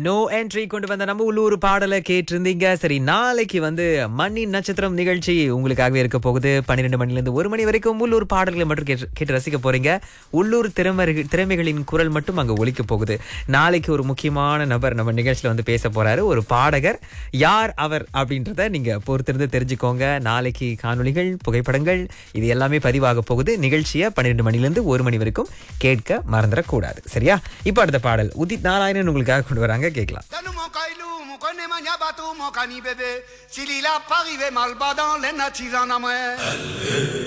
No entry கொண்டு வந்த நம்ம உள்ளூர் பாடலை கேட்டிருந்தீங்க சரி நாளைக்கு வந்து மண்ணின் நட்சத்திரம் நிகழ்ச்சி உங்களுக்காகவே இருக்க போகுது பன்னிரெண்டு மணில இருந்து ஒரு மணி வரைக்கும் உள்ளூர் பாடல்களை மட்டும் கேட்டு கேட்டு ரசிக்க போறீங்க உள்ளூர் திறமை திறமைகளின் குரல் மட்டும் அங்க ஒலிக்க போகுது நாளைக்கு ஒரு முக்கியமான நபர் நம்ம நிகழ்ச்சியில வந்து பேச போறாரு ஒரு பாடகர் யார் அவர் அப்படின்றத நீங்க பொறுத்திருந்து தெரிஞ்சுக்கோங்க நாளைக்கு காணொளிகள் புகைப்படங்கள் இது எல்லாமே பதிவாக போகுது நிகழ்ச்சியை பன்னிரெண்டு மணில இருந்து ஒரு மணி வரைக்கும் கேட்க மறந்துடக்கூடாது சரியா இப்ப அடுத்த பாடல் உதித் நாராயணன் uங்களுக்காக கொண்டு வராங்க கேட்கலாம் Dans mon caillou, mon connaît ma bateau, mon cani bébé. S'il a pas arrivé mal bas dans les natis en amoué.